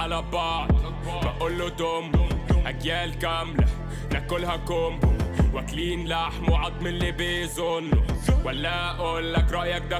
على بعض بقول له دم اجيال كامله ناكلها كومبو واكلين لحم وعظم اللي بيظنوا ولا اقول لك رايك ده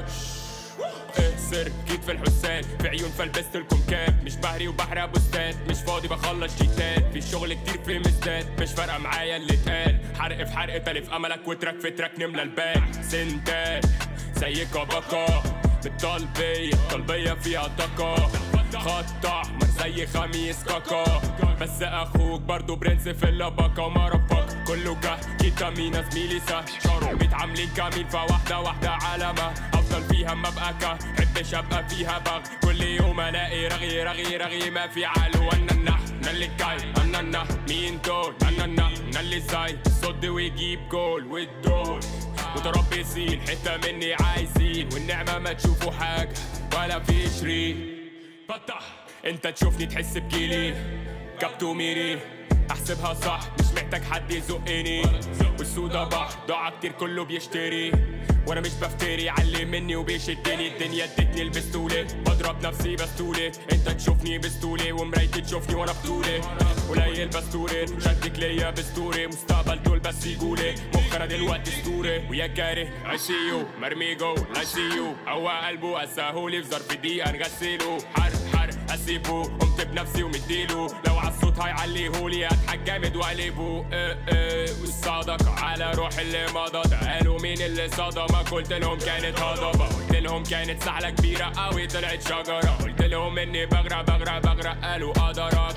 اقصر جيت في الحسان في عيون فلبست لكم كاب مش بهري وبحرق بوستات مش فاضي بخلص شيتات في شغل كتير في مستات مش فارقه معايا اللي اتقال حرق في حرق تلف املك وتراك في تراك نملى البال سندال زي كبكة بالطلبية طلبية فيها طاقة خط احمر زي خميس كاكا بس اخوك برضو برنس في اللبكة ومرفق كله جه كيتامينا زميلي سهل متعاملين كمين فواحدة واحدة علامة افضل فيها ما ابقى كه حبش ابقى فيها بغ كل يوم الاقي رغي رغي رغي ما في عقل وانا النح انا اللي جاي انا النح مين دول انا النح انا اللي زي صد ويجيب جول والدول متربصين حتة مني عايزين والنعمة ما تشوفوا حاجة ولا في شريك فتح انت تشوفني تحس بجيلي كابتو ميري احسبها صح مش محتاج حد يزقني والسودا بحر ضاع كتير كله بيشتري وانا مش بفتري علي مني وبيشدني الدنيا ادتني البستولة بضرب نفسي بستولة انت تشوفني بستولة ومرايتي تشوفني وانا بطولة قليل بستوري شدك ليا بستوري مستقبل دول بس يقولي مخ انا دلوقتي ستوري ويا كاره عشيو مرمي جو لا سيو هو قلبه قساهولي في ظرف دقيقة نغسله حرق حرق اسيبه قمت بنفسي ومديله لو عالصوت هيعليهولي اضحك جامد واقلبه اه اه والصدقة على روح اللي مضى قالوا مين اللي صدمك قلت لهم كانت هضبة قلت لهم كانت سحلة كبيرة قوي طلعت شجرة قلت لهم اني بغرق بغرق بغرق قالوا قدرك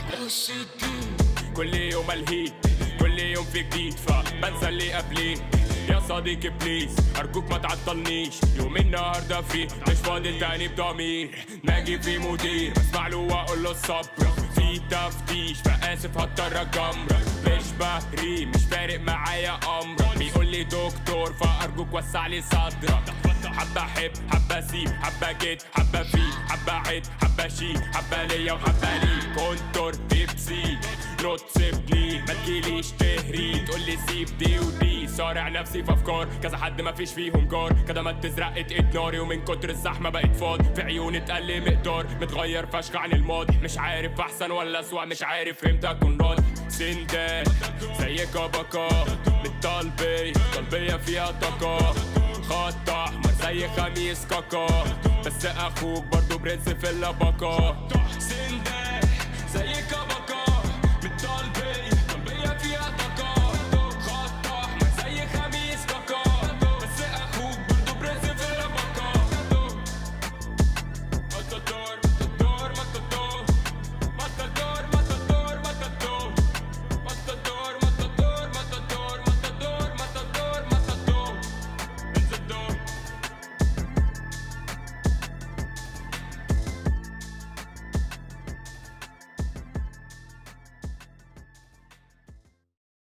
كل يوم الهيت كل يوم في جديد فبنسى اللي قبليه يا صديقي بليز ارجوك ما تعطلنيش يوم النهارده فيه مش فاضل تاني بضمير ناجي في مدير بسمع له واقول له الصبر في تفتيش فاسف هضطر اجمرك مش بهري مش فارق معايا امرك بيقول لي دكتور فارجوك وسع لي صدرك حبة احب حبة اسيب حبة جيت حبة في حبة عد حبة شيل حبة ليا وحبة ليك كونتور بيبسي نوت سيبني ما تجيليش تهري تقول لي سيب دي ودي صارع نفسي في افكار كذا حد ما فيش فيهم جار كدمات تزرق اتقد ناري ومن كتر الزحمه بقيت فاضي في عيوني اتقل مقدار متغير فشخ عن الماضي مش عارف احسن ولا اسوأ مش عارف امتى اكون راضي سندال زي كبكة بالطلبية طلبية فيها طاقة خط احمر زي خميس كاكا بس اخوك برضو برنس في اللبكة